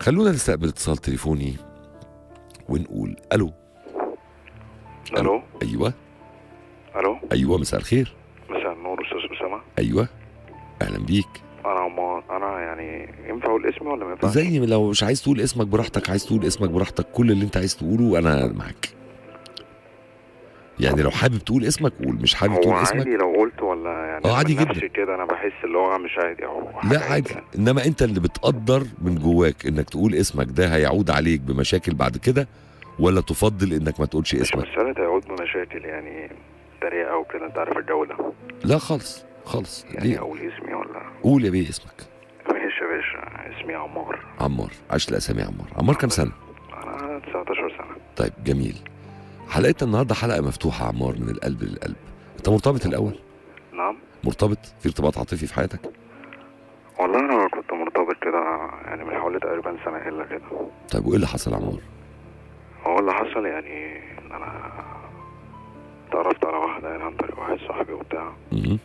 خلونا نستقبل اتصال تليفوني ونقول الو الو ايوه الو ايوه مساء الخير مساء النور استاذ اسامه ايوه اهلا بيك انا عمار انا يعني ينفع اقول اسمي ولا ما ينفعش؟ زي ما لو مش عايز تقول اسمك براحتك عايز تقول اسمك براحتك كل اللي انت عايز تقوله انا معاك يعني لو حابب تقول اسمك قول مش حابب هو تقول عادي اسمك لو قلت ولا يعني اه عادي من جدا. نفسي كده انا بحس اللي هو مش عادي او لا حاجة عادي كده. انما انت اللي بتقدر من جواك انك تقول اسمك ده هيعود عليك بمشاكل بعد كده ولا تفضل انك ما تقولش مش اسمك مسألة هيعود بمشاكل يعني تريقة او كده انت عارف الجو ده لا خالص خالص يعني ليه اقول اسمي ولا قول يا بيه اسمك ماشي يا باشا اسمي عمار عمار عاش الاسامي يا عمار عمار كام سنه انا 19 سنة طيب جميل حلقتنا النهارده حلقه مفتوحه يا عمار من القلب للقلب انت مرتبط الاول نعم مرتبط في ارتباط عاطفي في حياتك والله انا كنت مرتبط كده يعني من حوالي تقريبا سنة الا كده طيب وايه اللي حصل يا عمار هو اللي حصل يعني ان انا تعرفت على واحدة يعني عن طريق واحد صاحبي وبتاع مهم.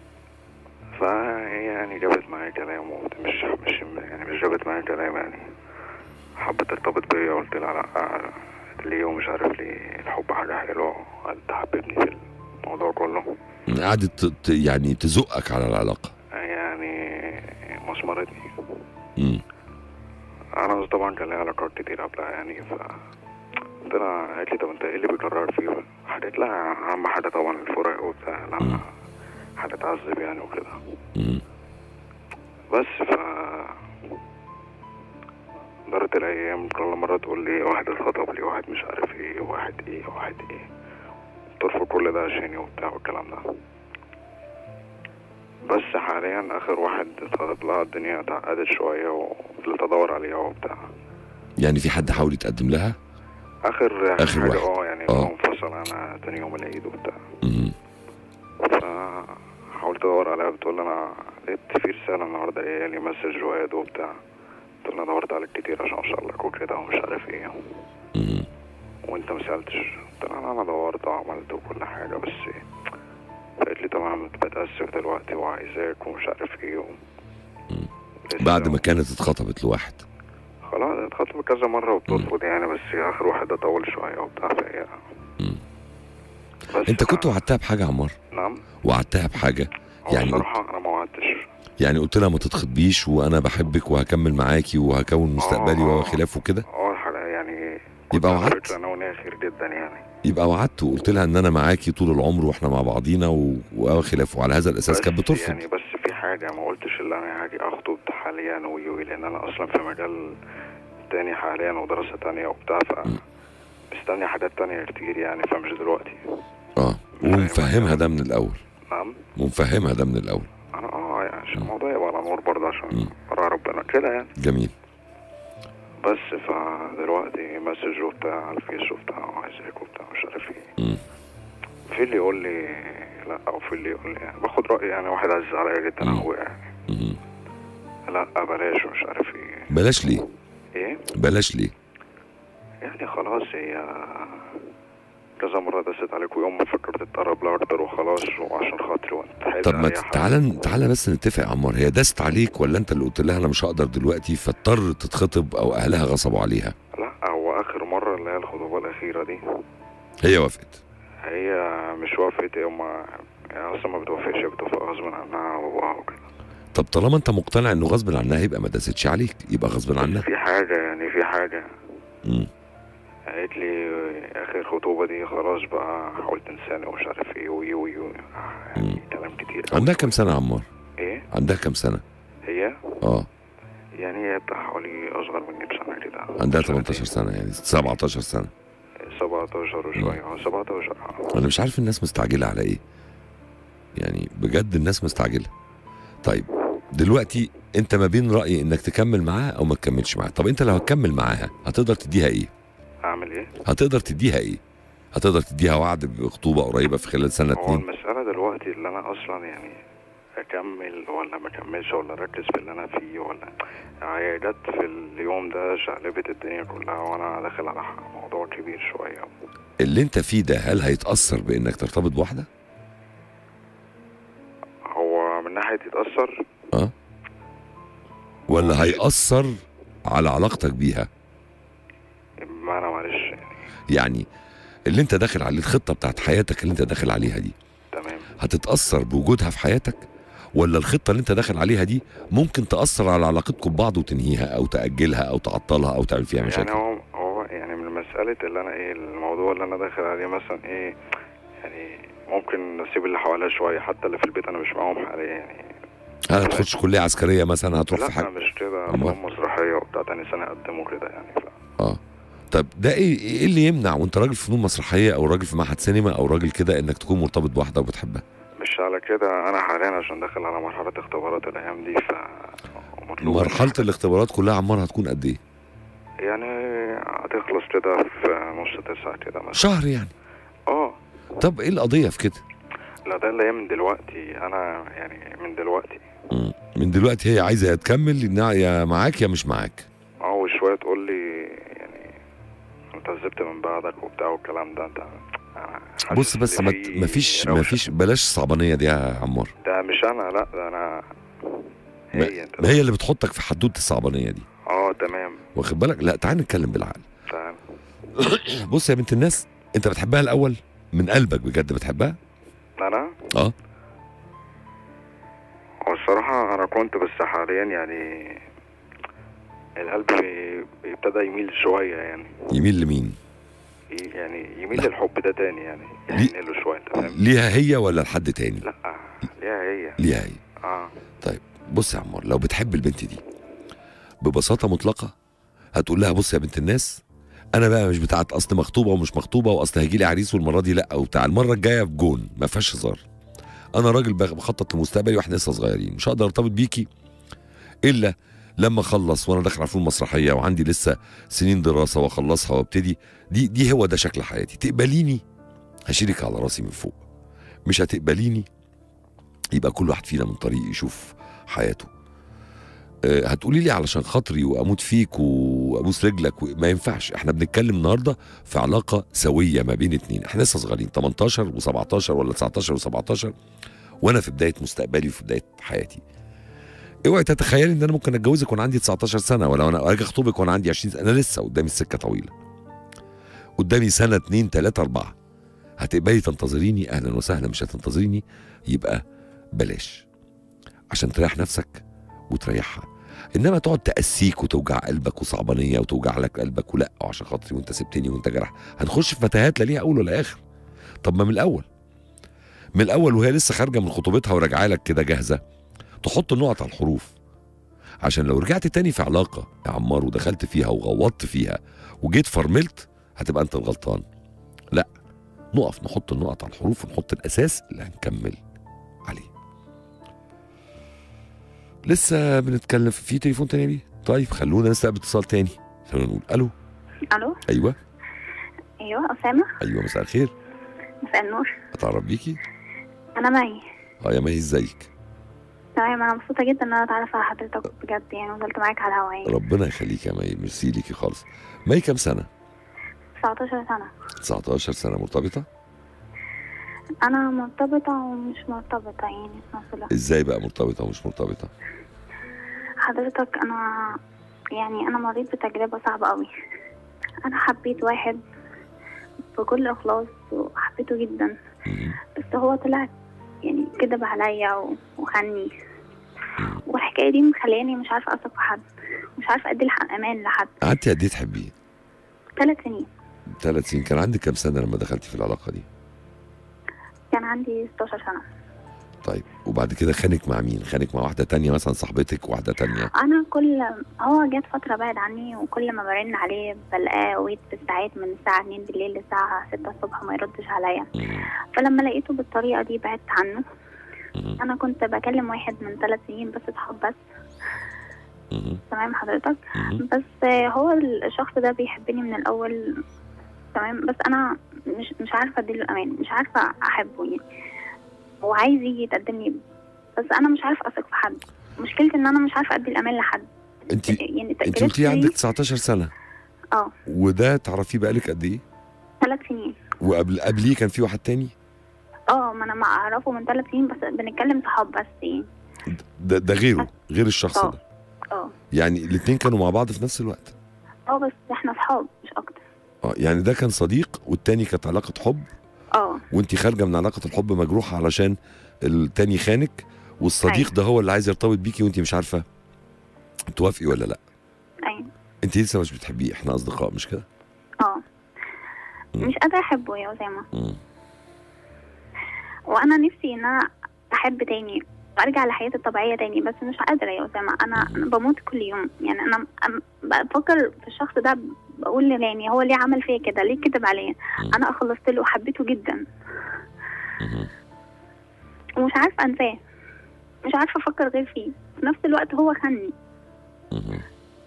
فهي يعني جابت معايا كلام ومش مش يعني مش جابت معايا كلام يعني حبت ترتبط بيا قلت لها لا ليه ومش عارف ليه الحب حاجة حلوة قالت تحببني في الموضوع كله قعدت ت- ت- يعني تزقك على العلاقه يعني مسمرتني مم. انا طبعا كان لي علاقات كتير قبلها يعني ف قلت لها قالت لي طب انت ايه اللي بيكرر فيه حكيت لها اهم حاجة طبعا الفراق وبتاع مم. لا هتتعذب يعني وكده مم. بس ف دارت الايام كل مره تقول لي واحد اتخطب لي واحد مش عارف ايه واحد ايه واحد ايه ترفض كل ده عشاني وبتاع والكلام ده بس حاليا اخر واحد اتخطب لها الدنيا اتعقدت شويه وفضلت ادور عليها وبتاع يعني في حد حاول يتقدم لها اخر آخر حاجه واحد. اه يعني آه. منفصل انا تاني يوم العيد وبتاع مم. فحاولت ادور عليها بتقول لي انا لقيت في رساله النهارده جايه لي مسج واد وبتاع قلت لها دورت عليك كتير عشان اوصل لك وكده ومش عارف ايه مم. وانت ما سالتش قلت لها انا دورت وعملت وكل حاجه بس قالت لي طبعا بتاسف دلوقتي وعايزاك ومش عارف ايه و... مم. لسه بعد ما كانت اتخطبت لواحد خلاص اتخطبت كذا مره وبترفض يعني بس اخر واحد ده طول شويه وبتاع فهي مم. بس انت ف- كنت وعدتها بحاجه يا عمار نعم وعدتها بحاجه هو يعني بصراحه انا ما وعدتش يعني قلت لها ما تتخطبيش وانا بحبك وهكمل معاكي وهكون مستقبلي آه. وخلافه كده اه الحلقه يعني يبقى كنت على وعدت. فكرة انا ونيا خير جدا يعني يبقى وعدت وقلت لها ان انا معاكي طول العمر واحنا مع بعضينا و- وخلافه وعلى هذا الاساس كانت بس بترفض يعني بس في حاجة ما قلتش اللي أنا هاجي أخطب حاليا ويوي لأن أنا أصلا في مجال تاني حاليا ودراسة تانية وبتاع ف م. مستني حاجات تانية كتير يعني فمش دلوقتي اه ومفهمها ده من الاول نعم ومفهمها ده من الاول أنا اه يعني عشان م. الموضوع يبقى على نور برضه عشان م. ورا ربنا كده يعني جميل بس فدلوقتي مسج وبتاع على الفيس وبتاع وعايزك وبتاع مش عارف ايه مم. في اللي يقول لي لا او في اللي يقول لي يعني باخد رأي يعني واحد عزيز عليا جدا م. هو يعني مم. لا بلاش ومش عارف ايه بلاش ليه ايه بلاش ليه يعني خلاص هي كذا مرة دست عليك ويوم ما فكرت تقرب لها أكتر وخلاص وعشان خاطري وأنت حايل طب ما عليها حاجة. تعالى تعالى بس نتفق يا عمار هي دست عليك ولا انت اللي قلت لها انا مش هقدر دلوقتي فاضطر تتخطب او اهلها غصبوا عليها لا هو آخر مرة اللي هي الخطوبة الأخيرة دي هي وافقت هي مش وافقت هي ما يعني أصلا ما بتوافقش هي بتوافق غصب عنها وباباها وكده طب طالما انت مقتنع انه غصب عنها يبقى ما دستش عليك يبقى غصب عنها في حاجة يعني في حاجة مم. قالت لي آخر خطوبة دي خلاص بقى حاول تنساني ومش عارف إيه وي وي وي يعني كلام كتير أوي. عندها كام سنه يا عمار إيه عندها كام سنه هي اه يعني هي بتاع حوالي أصغر مني بسنة كده عندها سنتين. 18 سنه يعني 17 سنه 17 وشوية اه 17 اه. انا مش عارف الناس مستعجله على ايه يعني بجد الناس مستعجله طيب دلوقتي انت ما بين راي انك تكمل معاها او ما تكملش معاها طب انت لو هتكمل معاها هتقدر تديها ايه اعمل ايه؟ هتقدر تديها ايه هتقدر تديها وعد بخطوبه قريبه في خلال سنه هو اتنين المسألة دلوقتي اللي انا اصلا يعني اكمل ولا ما اكملش ولا اركز في اللي انا فيه ولا هي جت في اليوم ده شقلبت الدنيا كلها وانا داخل على موضوع كبير شوية اللي انت فيه ده هل هيتاثر بانك ترتبط بواحده هو من ناحية يتأثر ولا هيأثر على علاقتك بيها بمعنى معلش يعني يعني اللي انت داخل عليه الخطه بتاعت حياتك اللي انت داخل عليها دي تمام هتتاثر بوجودها في حياتك ولا الخطه اللي انت داخل عليها دي ممكن تاثر على علاقتكم ببعض وتنهيها او تاجلها او تعطلها او تعمل فيها يعني مشاكل هو هو يعني من مسألة اللي أنا إيه الموضوع اللي أنا داخل عليه مثلا إيه يعني ممكن أسيب اللي حواليا شوية حتى اللي في البيت أنا مش معاهم حاليا يعني هل هتخش كليه عسكريه مثلا هتروح في لا حاجه مش كده أمال؟ فنون مسرحية وبتاع تاني سنة قدموا كده يعني ف... اه طب ده ايه ايه اللي يمنع وانت راجل في فنون مسرحيه او راجل في معهد سينما او راجل كده انك تكون مرتبط بواحده وبتحبها مش على كده أنا حاليا عشان داخل على مرحلة اختبارات الأيام دي ف مطلوب مرحله الاختبارات كلها عمرها هتكون قد ايه يعني هتخلص كده في نص تسعة كده مثلا شهر يعني اه طب ايه القضيه في كده لا ده اللي هي من دلوقتي أنا يعني من دلوقتي مم. من دلوقتي هي عايزه يا تكمل إنها يا معاك يا مش معاك اه وشوية تقول لي يعني انت عذبت من بعدك وبتاع والكلام ده انت أنا حاسس بص بس إن ما في مفيش روشة. مفيش بلاش الصعبانيه دي يا عمار ده مش انا لا ده انا ما- هي انت ما هي اللي بتحطك في حدوته الصعبانيه دي اه تمام واخد بالك لا تعال نتكلم بالعقل تمام بص يا بنت الناس انت بتحبها الاول من قلبك بجد بتحبها انا اه هو الصراحة انا كنت بس حاليا يعني القلب بي- بيبتدى يميل شوية يعني يميل لمين ي- يعني يميل لا. للحب ده تاني يعني ليه؟ يعني له شوية انت فاهم ليها هي ولا لحد تاني لا ليها هي ليها هي اه بص يا عمار لو بتحب البنت دي ببساطه مطلقه هتقول لها بص يا بنت الناس انا بقى مش بتاعت اصل مخطوبه ومش مخطوبه واصل هيجي لي عريس والمره دي لا وبتاع المره الجايه في جون ما فيهاش هزار انا راجل بخ- بخطط لمستقبلي واحنا لسه صغيرين مش هقدر ارتبط بيكي الا لما اخلص وانا داخل على فنون مسرحيه وعندي لسه سنين دراسه واخلصها وابتدي دي دي هو ده شكل حياتي تقبليني هشيلك على راسي من فوق مش هتقبليني يبقى كل واحد فينا من طريق يشوف حياته أه، هتقولي لي علشان خاطري واموت فيك وابوس رجلك و- ما ينفعش احنا بنتكلم النهارده في علاقه سويه ما بين اتنين احنا لسه صغيرين 18 و17 ولا 19 و17 وانا في بدايه مستقبلي وفي بدايه حياتي اوعي تتخيلي ان انا ممكن اتجوزك وانا عندي 19 سنه ولا انا اجي اخطبك وانا عندي 20 سنه انا لسه قدامي السكه طويله قدامي سنه اتنين تلاته اربعه هتقبلي تنتظريني اهلا وسهلا مش هتنتظريني يبقى بلاش عشان تريح نفسك وتريحها انما تقعد تاسيك وتوجع قلبك وصعبانيه وتوجع لك قلبك ولا وعشان خاطري وانت سبتني وانت جرح هنخش في متاهات لا ليها اول ولا اخر طب ما من الاول من الاول وهي لسه خارجه من خطوبتها وراجعه لك كده جاهزه تحط النقط على الحروف عشان لو رجعت تاني في علاقه يا عمار ودخلت فيها وغوطت فيها وجيت فرملت هتبقى انت الغلطان لا نقف نحط النقط على الحروف ونحط الاساس اللي هنكمل عليه لسه بنتكلم في في تليفون تاني بيه طيب خلونا نستقبل اتصال تاني خلونا نقول الو الو ايوه ايوه اسامه ايوه مساء الخير مساء النور اتعرف بيكي انا مي اه يا مي ازيك تمام انا مبسوطه جدا ان انا اتعرف على حضرتك بجد يعني وصلت معاك على الهوا يعني ربنا يخليك يا مي ميرسي ليكي خالص مي كام سنه 19 سنه 19 سنه مرتبطه انا مرتبطه ومش مرتبطه يعني في نفس الوقت ازاي بقى مرتبطه ومش مرتبطه حضرتك انا يعني انا مريت بتجربه صعبه قوي انا حبيت واحد بكل اخلاص وحبيته جدا مم. بس هو طلع يعني كذب عليا و- وخني والحكايه دي مخلياني مش عارفه اثق في حد مش عارفه ادي الحق امان لحد قعدتي قد ايه تحبيه ثلاث سنين ثلاث سنين كان عندك كام سنه لما دخلتي في العلاقه دي كان عندي 16 سنه طيب وبعد كده خانك مع مين خانك مع واحده تانية مثلا صاحبتك واحده تانية انا كل هو جت فتره بعد عني وكل ما برن عليه بلقاه ويت بالساعات من الساعه 2 بالليل للساعه 6 الصبح ما يردش عليا مم. فلما لقيته بالطريقه دي بعدت عنه مم. انا كنت بكلم واحد من ثلاث سنين بس اصحاب بس مم. تمام حضرتك مم. بس هو الشخص ده بيحبني من الاول تمام بس انا مش مش عارفه اديله الامان مش عارفه احبه يعني هو عايز يجي يتقدم لي بس انا مش عارفه اثق في حد مشكلتي ان انا مش عارفه ادي الامان لحد انت يعني انت قلتي تجربتي عندك 19 سنه اه وده تعرفيه بقالك قد ايه ثلاث سنين وقبل قبليه كان في واحد تاني اه ما انا ما اعرفه من ثلاث سنين بس بنتكلم صحاب بس يعني ده, ده غيره غير الشخص اه. ده اه يعني الاثنين كانوا مع بعض في نفس الوقت اه بس احنا صحاب مش اكتر اه يعني ده كان صديق والتاني كانت علاقه حب اه وانت خارجه من علاقه الحب مجروحه علشان التاني خانك والصديق أيوة. ده هو اللي عايز يرتبط بيكي وانت مش عارفه توافقي ولا لا ايوه انت لسه مش بتحبيه احنا اصدقاء مش كده اه مم. مش قادرة احبه يا اسامة مم. وانا نفسي ان انا احب تاني وارجع لحياتي الطبيعية تاني بس مش قادرة يا اسامة انا أنا بموت كل يوم يعني انا أم- بفكر في الشخص ده بقول له يعني هو ليه عمل فيا كده ليه كذب عليا مم. انا خلصت له وحبيته جدا مم. ومش عارفة انساه مش عارفة افكر غير فيه في نفس الوقت هو خاني مم.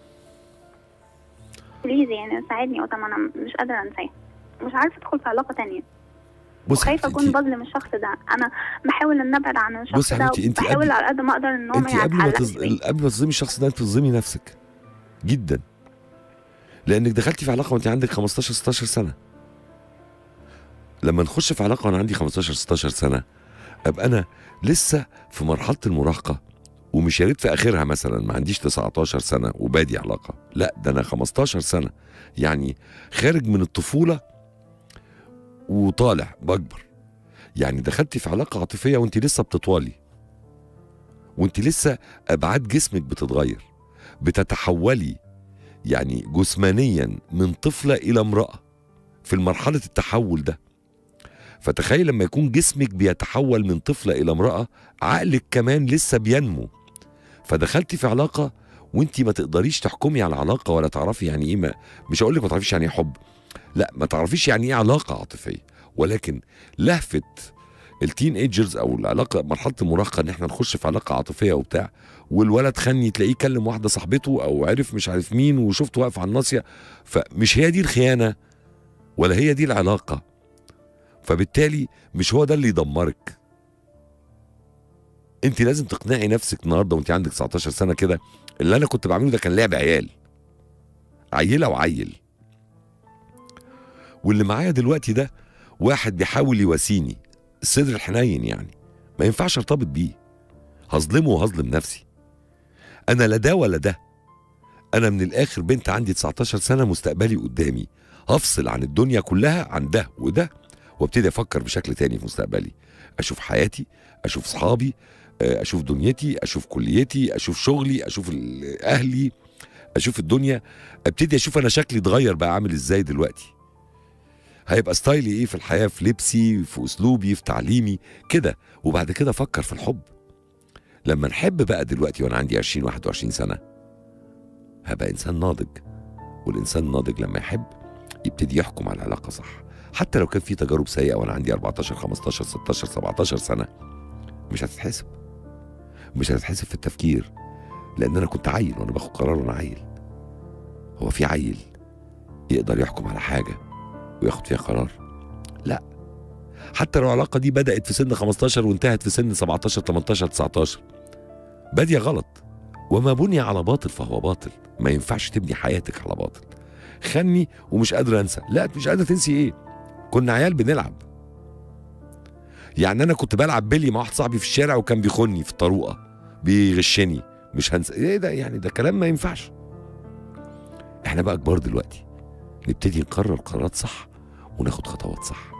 بليز يعني ساعدني يا اسامة انا مش قادرة انساه مش عارفة ادخل في علاقة تانية بص يا وخايفة حبيبتي، اكون انت بظلم الشخص ده انا بحاول ان ابعد عن الشخص بصي يا ده حبيبتي، انت وبحاول قبل- على قد ما اقدر ان هو ما انت قبل ما يتعلقش تز... بيا. قبل ما تصدمي الشخص ده انت بتظلمي نفسك جدا لانك دخلتي في علاقه وانت عندك 15 16 سنه لما نخش في علاقه وانا عندي 15 16 سنه ابقى انا لسه في مرحله المراهقه ومش يا ريت في اخرها مثلا ما عنديش 19 سنه وبادي علاقه لا ده انا 15 سنه يعني خارج من الطفوله وطالع بكبر يعني دخلتي في علاقه عاطفيه وانت لسه بتطوالي وانت لسه ابعاد جسمك بتتغير بتتحولي يعني جسمانيا من طفله الى امراه في مرحله التحول ده فتخيل لما يكون جسمك بيتحول من طفله الى امراه عقلك كمان لسه بينمو فدخلتي في علاقه وانت ما تقدريش تحكمي على العلاقه ولا تعرفي يعني ايه ما مش هقول لك ما تعرفيش يعني ايه حب لا ما تعرفيش يعني ايه علاقه عاطفيه ولكن لهفه التين ايجرز او العلاقه مرحله المراهقه ان احنا نخش في علاقه عاطفيه وبتاع والولد خني تلاقيه كلم واحده صاحبته او عرف مش عارف مين وشفته واقف على الناصيه فمش هي دي الخيانه ولا هي دي العلاقه فبالتالي مش هو ده اللي يدمرك انت لازم تقنعي نفسك النهارده وانت عندك 19 سنه كده اللي انا كنت بعمله ده كان لعب عيال عيله وعيل واللي معايا دلوقتي ده واحد بيحاول يواسيني الصدر الحنين يعني ما ينفعش ارتبط بيه هظلمه وهظلم نفسي انا لا ده ولا ده انا من الاخر بنت عندي 19 سنه مستقبلي قدامي هفصل عن الدنيا كلها عن ده وده وابتدي افكر بشكل تاني في مستقبلي اشوف حياتي اشوف صحابي آه، اشوف دنيتي اشوف كليتي اشوف شغلي اشوف ال- اهلي اشوف الدنيا ابتدي اشوف انا شكلي اتغير بقى عامل ازاي دلوقتي هيبقى ستايلي ايه في الحياه في لبسي في اسلوبي في تعليمي كده وبعد كده افكر في الحب لما نحب بقى دلوقتي وانا عندي 20 21 سنه هبقى انسان ناضج والانسان الناضج لما يحب يبتدي يحكم على العلاقه صح حتى لو كان في تجارب سيئه وانا عندي 14 15 16 17 سنه مش هتتحسب مش هتتحسب في التفكير لان انا كنت عيل وانا باخد قرار وانا عيل هو في عيل يقدر يحكم على حاجه وياخد فيها قرار لا حتى لو العلاقه دي بدات في سن 15 وانتهت في سن 17 18 19 باديه غلط وما بني على باطل فهو باطل ما ينفعش تبني حياتك على باطل خني ومش قادر انسى لا مش قادر تنسي ايه كنا عيال بنلعب يعني انا كنت بلعب بلي مع واحد صاحبي في الشارع وكان بيخوني في الطروقه بيغشني مش هنسى ايه ده يعني ده كلام ما ينفعش احنا بقى كبار دلوقتي نبتدي نقرر قرارات صح وناخد خطوات صح